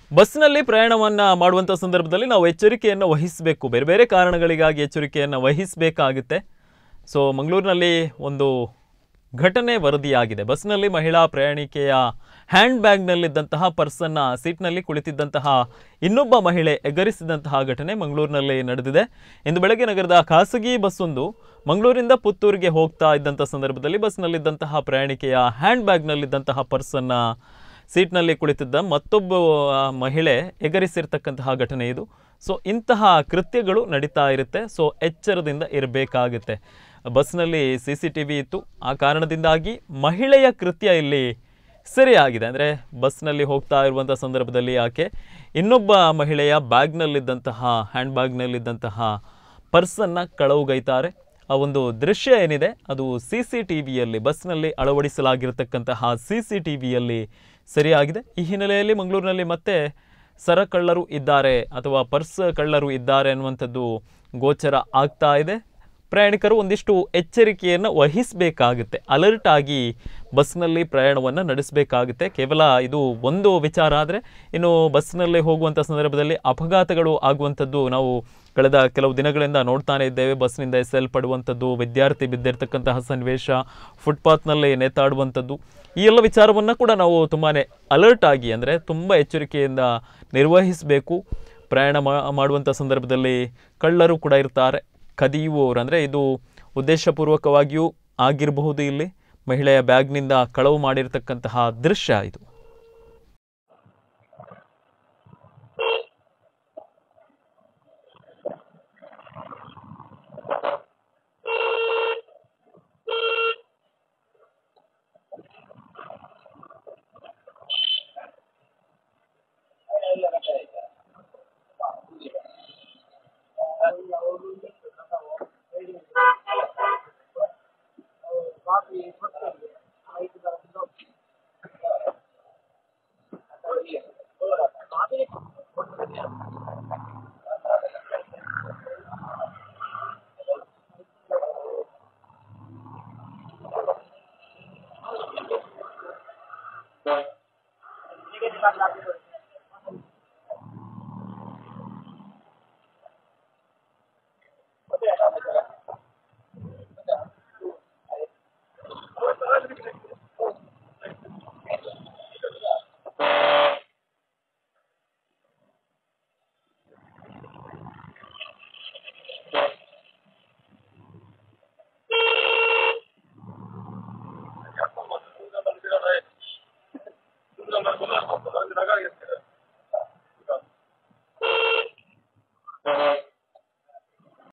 ಬಸ್ನಲ್ಲಿ ಪ್ರಯಾಣವನ್ನ ಮಾಡುವಂಥ ಸಂದರ್ಭದಲ್ಲಿ ನಾವು ಎಚ್ಚರಿಕೆಯನ್ನು ವಹಿಸಬೇಕು ಬೇರೆ ಬೇರೆ ಕಾರಣಗಳಿಗಾಗಿ ಎಚ್ಚರಿಕೆಯನ್ನು ವಹಿಸಬೇಕಾಗುತ್ತೆ ಸೊ ಮಂಗಳೂರಿನಲ್ಲಿ ಒಂದು ಘಟನೆ ವರದಿಯಾಗಿದೆ ಬಸ್ನಲ್ಲಿ ಮಹಿಳಾ ಪ್ರಯಾಣಿಕೆಯ ಹ್ಯಾಂಡ್ ಬ್ಯಾಗ್ನಲ್ಲಿದ್ದಂತಹ ಪರ್ಸನ್ನ ಸೀಟ್ನಲ್ಲಿ ಕುಳಿತಿದ್ದಂತಹ ಇನ್ನೊಬ್ಬ ಮಹಿಳೆ ಎಗರಿಸಿದಂತಹ ಘಟನೆ ಮಂಗಳೂರಿನಲ್ಲಿ ನಡೆದಿದೆ ಇಂದು ಬೆಳಗ್ಗೆ ನಗರದ ಖಾಸಗಿ ಬಸ್ಸೊಂದು ಮಂಗಳೂರಿಂದ ಪುತ್ತೂರಿಗೆ ಹೋಗ್ತಾ ಇದ್ದಂಥ ಸಂದರ್ಭದಲ್ಲಿ ಬಸ್ನಲ್ಲಿದ್ದಂತಹ ಪ್ರಯಾಣಿಕೆಯ ಹ್ಯಾಂಡ್ ಬ್ಯಾಗ್ನಲ್ಲಿದ್ದಂತಹ ಪರ್ಸನ್ನ ಸೀಟ್ನಲ್ಲಿ ಕುಳಿತಿದ್ದ ಮತ್ತೊಬ್ಬ ಆ, ಮಹಿಳೆ ಎಗರಿಸಿರ್ತಕ್ಕಂತಹ ಘಟನೆ ಇದು ಸೊ ಇಂತಹ ಕೃತ್ಯಗಳು ನಡೀತಾ ಇರುತ್ತೆ ಸೊ ಎಚ್ಚರದಿಂದ ಇರಬೇಕಾಗುತ್ತೆ ಬಸ್ನಲ್ಲಿ ಸಿ ಸಿ ಟಿ ವಿ ಇತ್ತು ಆ ಕಾರಣದಿಂದಾಗಿ ಮಹಿಳೆಯ ಕೃತ್ಯ ಇಲ್ಲಿ ಸರಿಯಾಗಿದೆ ಅಂದರೆ ಬಸ್ನಲ್ಲಿ ಹೋಗ್ತಾ ಇರುವಂಥ ಸಂದರ್ಭದಲ್ಲಿ ಆಕೆ ಇನ್ನೊಬ್ಬ ಮಹಿಳೆಯ ಬ್ಯಾಗ್ನಲ್ಲಿದ್ದಂತಹ ಹ್ಯಾಂಡ್ ಬ್ಯಾಗ್ನಲ್ಲಿದ್ದಂತಹ ಪರ್ಸನ್ನು ಕಳವುಗೈತಾರೆ ಆ ಒಂದು ದೃಶ್ಯ ಏನಿದೆ ಅದು ಸಿ ಸಿ ಟಿ ವಿಯಲ್ಲಿ ಬಸ್ನಲ್ಲಿ ಅಳವಡಿಸಲಾಗಿರತಕ್ಕಂತಹ ಸಿ ಸಿ ಟಿ ವಿಯಲ್ಲಿ ಸರಿಯಾಗಿದೆ ಈ ಹಿನ್ನೆಲೆಯಲ್ಲಿ ಮಂಗಳೂರಿನಲ್ಲಿ ಮತ್ತೆ ಸರ ಕಳ್ಳರು ಇದ್ದಾರೆ ಅಥವಾ ಪರ್ಸ್ ಕಳ್ಳರು ಇದ್ದಾರೆ ಅನ್ನುವಂಥದ್ದು ಗೋಚರ ಆಗ್ತಾ ಇದೆ ಪ್ರಯಾಣಿಕರು ಒಂದಿಷ್ಟು ಎಚ್ಚರಿಕೆಯನ್ನು ವಹಿಸಬೇಕಾಗುತ್ತೆ ಅಲರ್ಟ್ ಆಗಿ ಬಸ್ನಲ್ಲಿ ಪ್ರಯಾಣವನ್ನು ನಡೆಸಬೇಕಾಗುತ್ತೆ ಕೇವಲ ಇದು ಒಂದು ವಿಚಾರ ಆದರೆ ಇನ್ನು ಬಸ್ನಲ್ಲಿ ಹೋಗುವಂಥ ಸಂದರ್ಭದಲ್ಲಿ ಅಪಘಾತಗಳು ಆಗುವಂಥದ್ದು ನಾವು ಕಳೆದ ಕೆಲವು ದಿನಗಳಿಂದ ನೋಡ್ತಾನೆ ಇದ್ದೇವೆ ಬಸ್ನಿಂದ ಎಸೆಯಲ್ಪಡುವಂಥದ್ದು ವಿದ್ಯಾರ್ಥಿ ಬಿದ್ದಿರ್ತಕ್ಕಂತಹ ಸನ್ನಿವೇಶ ಫುಟ್ಪಾತ್ನಲ್ಲಿ ನೇತಾಡುವಂಥದ್ದು ಈ ಎಲ್ಲ ವಿಚಾರವನ್ನು ಕೂಡ ನಾವು ತುಂಬಾ ಅಲರ್ಟ್ ಆಗಿ ಅಂದರೆ ತುಂಬ ಎಚ್ಚರಿಕೆಯಿಂದ ನಿರ್ವಹಿಸಬೇಕು ಪ್ರಯಾಣ ಮಾ ಮಾಡುವಂಥ ಸಂದರ್ಭದಲ್ಲಿ ಕಳ್ಳರು ಕೂಡ ಇರ್ತಾರೆ ಕದಿಯುವವರು ಅಂದರೆ ಇದು ಉದ್ದೇಶಪೂರ್ವಕವಾಗಿಯೂ ಆಗಿರಬಹುದು ಇಲ್ಲಿ ಮಹಿಳೆಯ ಬ್ಯಾಗ್ನಿಂದ ಕಳವು ಮಾಡಿರ್ತಕ್ಕಂತಹ ದೃಶ್ಯ ಇದು